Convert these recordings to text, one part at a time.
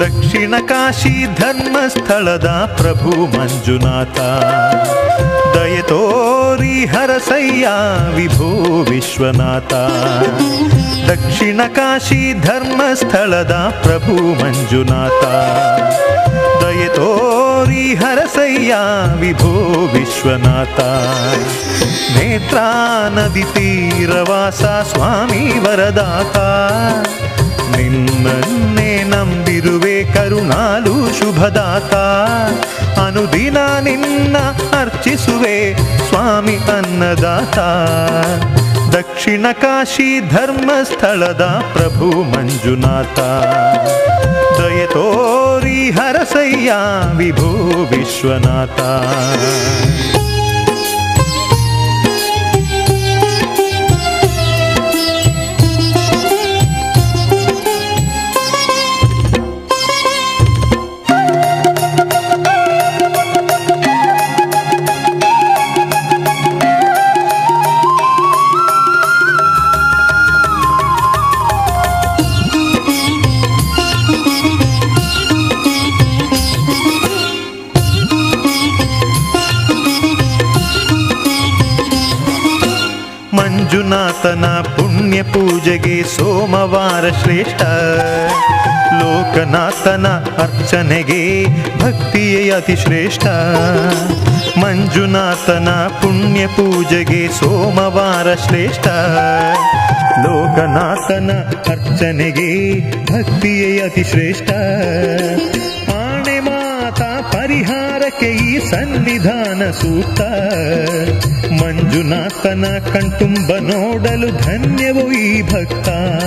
ದಕ್ಷಿಣ ಕಾಶಿ ಧರ್ಮಸ್ಥಳದ ಪ್ರಭು ಮಂಜುನಾಥ ದಯೆ ತೋರಿ ಹರಸಯ್ಯ ವಿಭೋ ವಿಶ್ವನಾಥ ದಕ್ಷಿಣ ಕಾಶಿ ಧರ್ಮಸ್ಥಳದ ಪ್ರಭು ಮಂಜುನಾಥ ದಯೆ ತೋರಿ ಹರಸಯ್ಯ ವಿಭೋ ವಿಶ್ವನಾಥ ನೇತ್ರಾ ನದಿ ತೀರವಾಸ ಸ್ವಾಮಿ ವರದಾತ ನಿನ್ನನ್ನೇ ನಂಬಿರುವೆ ಕರುಣಾಲು ಶುಭದಾತ ಅನುದಿನ ನಿನ್ನ ಅರ್ಚಿಸುವೆ ಸ್ವಾಮಿ ಅನ್ನದಾತ ದಕ್ಷಿಣ ಕಾಶಿ ಧರ್ಮಸ್ಥಳದ ಪ್ರಭು ಮಂಜುನಾಥ ದಯೆ ತೋರಿ ಹರಸಯ್ಯ ವಿಭೋ ವಿಶ್ವನಾಥ ಮಂಜುನಾಥನ ಪುಣ್ಯ ಪೂಜೆಗೆ ಸೋಮವಾರ ಶ್ರೇಷ್ಠ ಲೋಕನಾಥನ ಅರ್ಚನೆಗೆ ಭಕ್ತಿಯೇ ಅತಿ ಶ್ರೇಷ್ಠ ಮಂಜುನಾಥನ ಪುಣ್ಯ ಪೂಜೆಗೆ ಸೋಮವಾರ ಶ್ರೇಷ್ಠ ಲೋಕನಾಥನ ಅರ್ಚನೆಗೆ ಭಕ್ತಿಯೇ ಅತಿ ಶ್ರೇಷ್ಠ ಆಣೆ ಮಾತಾ ಪರಿಹಾರಕ್ಕೆ ಈ ಸನ್ನಿಧಾನ ಸೂಕ್ತ ಮಂಜುನಾಥನ ಕಣ್ತುಂಬ ನೋಡಲು ಧನ್ಯವು ಈ ಭಕ್ತ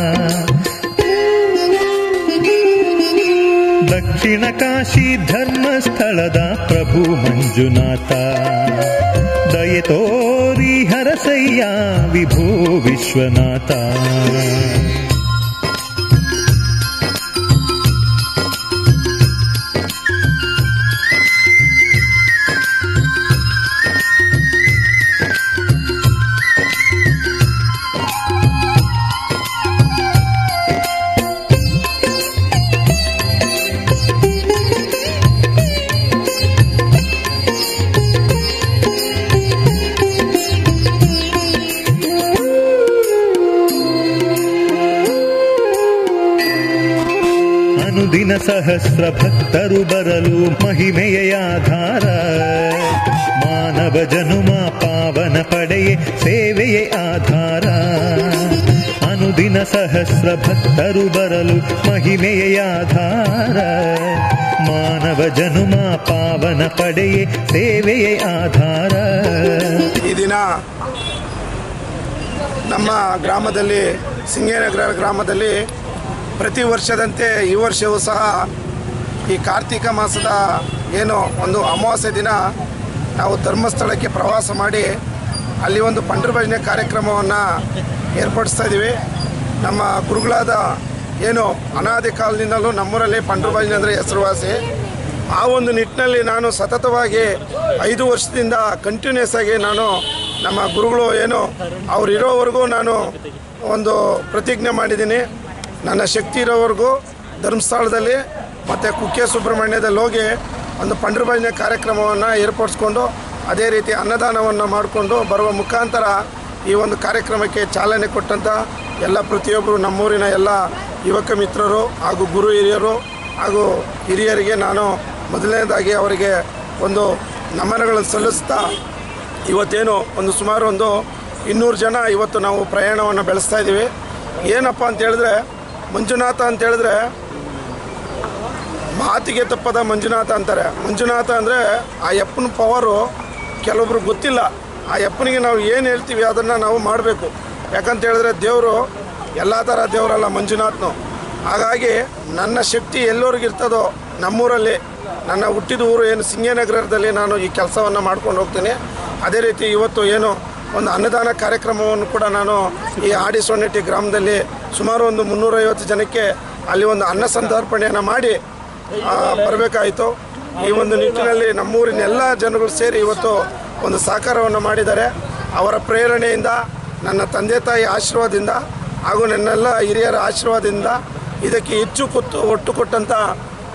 ದಕ್ಷಿಣ ಕಾಶಿ ಧರ್ಮಸ್ಥಳದ ಪ್ರಭು ಮಂಜುನಾಥ ದಯೆ ತೋರಿ ಹರಸಯ್ಯ ವಿಭೋ ವಿಶ್ವನಾಥ ಅನುದಿನ ಸಹಸ್ರ ಭಕ್ತರು ಬರಲು ಮಹಿಮೆಯ ಆಧಾರ ಮಾನವ ಜನುಮ ಪಾವನ ಪಡೆಯೇ ಸೇವೆಯೇ ಆಧಾರ ಅನುದಿನ ಸಹಸ್ರ ಭಕ್ತರು ಬರಲು ಮಹಿಮೆಯ ಆಧಾರ ಮಾನವ ಜನುಮ ಪಾವನ ಪಡೆಯೇ ಸೇವೆಯೇ ಆಧಾರ ಈ ದಿನ ನಮ್ಮ ಗ್ರಾಮದಲ್ಲಿ ಸಿಂಗೇನಗರ ಗ್ರಾಮದಲ್ಲಿ ಪ್ರತಿ ವರ್ಷದಂತೆ ಈ ವರ್ಷವೂ ಸಹ ಈ ಕಾರ್ತಿಕ ಮಾಸದ ಏನು ಒಂದು ಅಮಾವಾಸ್ಯೆ ದಿನ ನಾವು ಧರ್ಮಸ್ಥಳಕ್ಕೆ ಪ್ರವಾಸ ಮಾಡಿ ಅಲ್ಲಿ ಒಂದು ಪಂಡ್ರ ಭಜನೆ ಕಾರ್ಯಕ್ರಮವನ್ನು ಏರ್ಪಡಿಸ್ತಾ ಇದ್ದೀವಿ ನಮ್ಮ ಗುರುಗಳಾದ ಏನು ಅನಾದಿ ಕಾಲದಿಂದಲೂ ನಮ್ಮೂರಲ್ಲಿ ಪಂಡ್ರ ಭಜನೆ ಅಂದರೆ ಹೆಸರುವಾಸಿ ಆ ಒಂದು ನಿಟ್ಟಿನಲ್ಲಿ ನಾನು ಸತತವಾಗಿ ಐದು ವರ್ಷದಿಂದ ಕಂಟಿನ್ಯೂಸ್ ಆಗಿ ನಾನು ನಮ್ಮ ಗುರುಗಳು ಏನು ಅವ್ರು ಇರೋವರೆಗೂ ನಾನು ಒಂದು ಪ್ರತಿಜ್ಞೆ ಮಾಡಿದ್ದೀನಿ ನನ್ನ ಶಕ್ತಿ ಇರೋವರೆಗೂ ಧರ್ಮಸ್ಥಳದಲ್ಲಿ ಮತ್ತು ಕುಕ್ಕೆ ಸುಬ್ರಹ್ಮಣ್ಯದಲ್ಲಿ ಹೋಗಿ ಒಂದು ಪಂಡ್ರ ಭಜನೆ ಕಾರ್ಯಕ್ರಮವನ್ನು ಏರ್ಪಡಿಸ್ಕೊಂಡು ಅದೇ ರೀತಿ ಅನ್ನದಾನವನ್ನು ಮಾಡಿಕೊಂಡು ಬರುವ ಮುಖಾಂತರ ಈ ಒಂದು ಕಾರ್ಯಕ್ರಮಕ್ಕೆ ಚಾಲನೆ ಕೊಟ್ಟಂಥ ಎಲ್ಲ ಪ್ರತಿಯೊಬ್ಬರು ನಮ್ಮೂರಿನ ಎಲ್ಲ ಯುವಕ ಮಿತ್ರರು ಹಾಗೂ ಗುರು ಹಿರಿಯರು ಹಾಗೂ ಹಿರಿಯರಿಗೆ ನಾನು ಮೊದಲನೇದಾಗಿ ಅವರಿಗೆ ಒಂದು ನಮನಗಳನ್ನು ಸಲ್ಲಿಸ್ತಾ ಇವತ್ತೇನು ಒಂದು ಸುಮಾರು ಒಂದು ಇನ್ನೂರು ಜನ ಇವತ್ತು ನಾವು ಪ್ರಯಾಣವನ್ನು ಬೆಳೆಸ್ತಾ ಇದ್ದೀವಿ ಏನಪ್ಪ ಅಂತ ಹೇಳಿದ್ರೆ ಮಂಜುನಾಥ ಅಂತ ಹೇಳಿದ್ರೆ ಮಾತಿಗೆ ತಪ್ಪದ ಮಂಜುನಾಥ ಅಂತಾರೆ ಮಂಜುನಾಥ ಅಂದರೆ ಆ ಯಪ್ಪನ ಪವರು ಕೆಲವೊಬ್ರು ಗೊತ್ತಿಲ್ಲ ಆ ಯಪ್ಪನಿಗೆ ನಾವು ಏನು ಹೇಳ್ತೀವಿ ಅದನ್ನು ನಾವು ಮಾಡಬೇಕು ಯಾಕಂತ ಹೇಳಿದ್ರೆ ದೇವರು ಎಲ್ಲ ಥರ ದೇವರಲ್ಲ ಮಂಜುನಾಥನು ಹಾಗಾಗಿ ನನ್ನ ಶಕ್ತಿ ಎಲ್ಲರಿಗಿರ್ತದೋ ನಮ್ಮೂರಲ್ಲಿ ನನ್ನ ಹುಟ್ಟಿದ ಊರು ಏನು ಸಿಂಗೇನಗರದಲ್ಲಿ ನಾನು ಈ ಕೆಲಸವನ್ನು ಮಾಡ್ಕೊಂಡು ಹೋಗ್ತೀನಿ ಅದೇ ರೀತಿ ಇವತ್ತು ಏನು ಒಂದು ಅನ್ನದಾನ ಕಾರ್ಯಕ್ರಮವನ್ನು ಕೂಡ ನಾನು ಈ ಆಡಿಸೋನೆಟ್ಟಿ ಗ್ರಾಮದಲ್ಲಿ ಸುಮಾರು ಒಂದು ಮುನ್ನೂರೈವತ್ತು ಜನಕ್ಕೆ ಅಲ್ಲಿ ಒಂದು ಅನ್ನ ಸಂತರ್ಪಣೆಯನ್ನು ಮಾಡಿ ಬರಬೇಕಾಯಿತು ಈ ಒಂದು ನಿಟ್ಟಿನಲ್ಲಿ ನಮ್ಮೂರಿನ ಎಲ್ಲ ಜನಗಳು ಸೇರಿ ಇವತ್ತು ಒಂದು ಸಹಕಾರವನ್ನು ಮಾಡಿದ್ದಾರೆ ಅವರ ಪ್ರೇರಣೆಯಿಂದ ನನ್ನ ತಂದೆ ತಾಯಿ ಆಶೀರ್ವಾದದಿಂದ ಹಾಗೂ ನನ್ನೆಲ್ಲ ಹಿರಿಯರ ಆಶೀರ್ವಾದದಿಂದ ಇದಕ್ಕೆ ಹೆಚ್ಚು ಕೊತ್ತು ಒಟ್ಟು ಕೊಟ್ಟಂಥ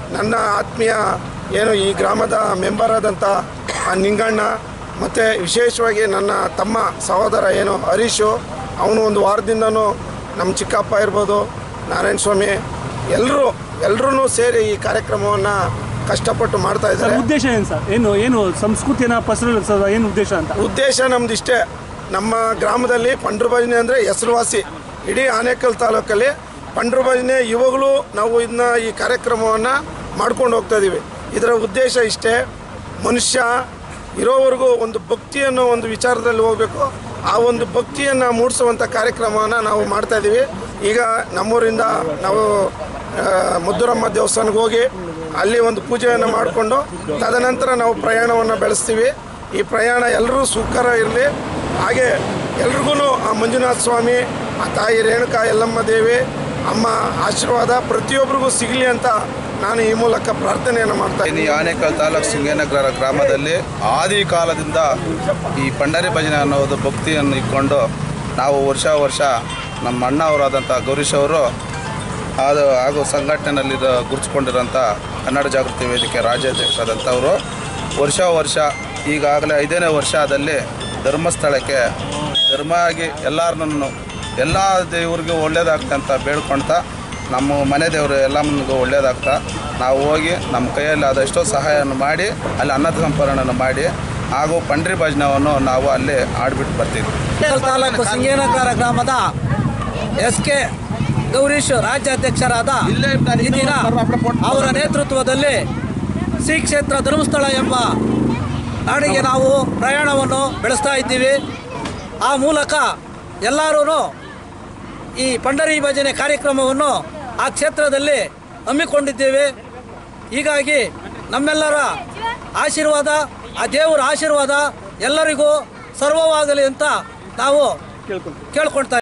ನನ್ನ ಆತ್ಮೀಯ ಏನು ಈ ಗ್ರಾಮದ ಮೆಂಬರ್ ಆದಂಥ ಆ ನಿಂಗಣ್ಣ ಮತ್ತು ವಿಶೇಷವಾಗಿ ನನ್ನ ತಮ್ಮ ಸಹೋದರ ಏನು ಹರೀಶು ಅವನು ಒಂದು ವಾರದಿಂದನೂ ನಮ್ಮ ಚಿಕ್ಕಪ್ಪ ಇರ್ಬೋದು ನಾರಾಯಣ ಸ್ವಾಮಿ ಎಲ್ಲರೂ ಎಲ್ಲರೂ ಸೇರಿ ಈ ಕಾರ್ಯಕ್ರಮವನ್ನು ಕಷ್ಟಪಟ್ಟು ಮಾಡ್ತಾ ಸರ್ ಇದ್ದಾರೆ ಉದ್ದೇಶ ಏನು ಸರ್ ಏನು ಏನು ಸಂಸ್ಕೃತಿಯನ್ನ ಪಸರು ಸರ್ ಏನು ಉದ್ದೇಶ ಅಂತ ಉದ್ದೇಶ ನಮ್ದು ಇಷ್ಟೇ ನಮ್ಮ ಗ್ರಾಮದಲ್ಲಿ ಪಂಡ್ರ ಭಜನೆ ಅಂದರೆ ಹೆಸರುವಾಸಿ ಇಡೀ ಆನೇಕಲ್ ತಾಲೂಕಲ್ಲಿ ಪಂಡ್ರ ಭಜನೆ ಯುವಗಳು ನಾವು ಇದನ್ನ ಈ ಕಾರ್ಯಕ್ರಮವನ್ನು ಮಾಡ್ಕೊಂಡು ಹೋಗ್ತಾ ಇದ್ದೀವಿ ಇದರ ಉದ್ದೇಶ ಇಷ್ಟೇ ಮನುಷ್ಯ ಇರೋವರೆಗೂ ಒಂದು ಭಕ್ತಿ ಅನ್ನೋ ಒಂದು ವಿಚಾರದಲ್ಲಿ ಹೋಗಬೇಕು ಆ ಒಂದು ಭಕ್ತಿಯನ್ನು ಮೂಡಿಸುವಂಥ ಕಾರ್ಯಕ್ರಮವನ್ನು ನಾವು ಮಾಡ್ತಾ ಇದ್ದೀವಿ ಈಗ ನಮ್ಮೂರಿಂದ ನಾವು ಆ, ಮುದ್ದುರಮ್ಮ ದೇವಸ್ಥಾನಕ್ಕೆ ಹೋಗಿ ಅಲ್ಲಿ ಒಂದು ಪೂಜೆಯನ್ನು ಮಾಡಿಕೊಂಡು ತದನಂತರ ನಾವು ಪ್ರಯಾಣವನ್ನು ಬೆಳೆಸ್ತೀವಿ ಈ ಪ್ರಯಾಣ ಎಲ್ಲರೂ ಸುಖಕರ ಇರಲಿ ಹಾಗೆ ಎಲ್ರಿಗೂ ಆ ಮಂಜುನಾಥ ಸ್ವಾಮಿ ಆ ತಾಯಿ ರೇಣುಕಾ ಯಲ್ಲಮ್ಮ ದೇವಿ ಅಮ್ಮ ಆಶೀರ್ವಾದ ಪ್ರತಿಯೊಬ್ಬರಿಗೂ ಸಿಗಲಿ ಅಂತ ನಾನು ಈ ಮೂಲಕ ಪ್ರಾರ್ಥನೆಯನ್ನು ಮಾಡ್ತಾ ಇದ್ದೀನಿ ಈ ಆನೇಕಲ್ ತಾಲೂಕು ಸಿಂಗೇನಗರ ಗ್ರಾಮದಲ್ಲಿ ಆದಿ ಕಾಲದಿಂದ ಈ ಪಂಡರಿ ಭಜನೆ ಅನ್ನೋದು ಭಕ್ತಿಯನ್ನು ಇಟ್ಕೊಂಡು ನಾವು ವರ್ಷ ವರ್ಷ ನಮ್ಮ ಅಣ್ಣ ಅವರಾದಂಥ ಗೌರೀಶ್ ಅವರು ಅದು ಹಾಗೂ ಸಂಘಟನೆಯಲ್ಲಿ ಗುರುತಿಸ್ಕೊಂಡಿರೋಂಥ ಕನ್ನಡ ಜಾಗೃತಿ ವೇದಿಕೆ ರಾಜ್ಯಾಧ್ಯಕ್ಷರಾದಂಥವರು ವರ್ಷ ವರ್ಷ ಈಗಾಗಲೇ ಐದನೇ ವರ್ಷದಲ್ಲಿ ಧರ್ಮಸ್ಥಳಕ್ಕೆ ಧರ್ಮ ಆಗಿ ಎಲ್ಲರನ್ನೂ ಎಲ್ಲ ದೇವ್ರಿಗೂ ಒಳ್ಳೇದಾಗ್ತಾ ಅಂತ ಬೇಡ್ಕೊಳ್ತಾ ನಮ್ಮ ಮನೆ ದೇವರು ಎಲ್ಲಮ್ಮನಿಗೂ ಒಳ್ಳೇದಾಗ್ತಾ ನಾವು ಹೋಗಿ ನಮ್ಮ ಕೈಯಲ್ಲಿ ಆದಷ್ಟು ಸಹಾಯವನ್ನು ಮಾಡಿ ಅಲ್ಲಿ ಅನ್ನ ಸಂಪರ್ಣವನ್ನು ಮಾಡಿ ಹಾಗೂ ಪಂಡ್ರಿ ಭಜನವನ್ನು ನಾವು ಅಲ್ಲಿ ಆಡ್ಬಿಟ್ಟು ಬರ್ತೀವಿ ಆನೇಕಲ್ ತಾಲೂಕು ಸಿಂಗೇನಗರ ಗ್ರಾಮದ ಎಸ್ ಕೆ ಗೌರೀಶ್ ರಾಜ್ಯಾಧ್ಯಕ್ಷರಾದ ಈ ದಿನ ಅವರ ನೇತೃತ್ವದಲ್ಲಿ ಶ್ರೀ ಕ್ಷೇತ್ರ ಧರ್ಮಸ್ಥಳ ಎಂಬ ನಾಡಿಗೆ ನಾವು ಪ್ರಯಾಣವನ್ನು ಬೆಳೆಸ್ತಾ ಇದ್ದೀವಿ ಆ ಮೂಲಕ ಎಲ್ಲರೂ ಈ ಪಂಡರಿ ಭಜನೆ ಕಾರ್ಯಕ್ರಮವನ್ನು ಆ ಕ್ಷೇತ್ರದಲ್ಲಿ ಹಮ್ಮಿಕೊಂಡಿದ್ದೇವೆ ಹೀಗಾಗಿ ನಮ್ಮೆಲ್ಲರ ಆಶೀರ್ವಾದ ಆ ದೇವರ ಆಶೀರ್ವಾದ ಎಲ್ಲರಿಗೂ ಸರ್ವವಾಗಲಿ ಅಂತ ನಾವು ಕೇಳ್ಕೊಂಡು ಕೇಳ್ಕೊಳ್ತಾ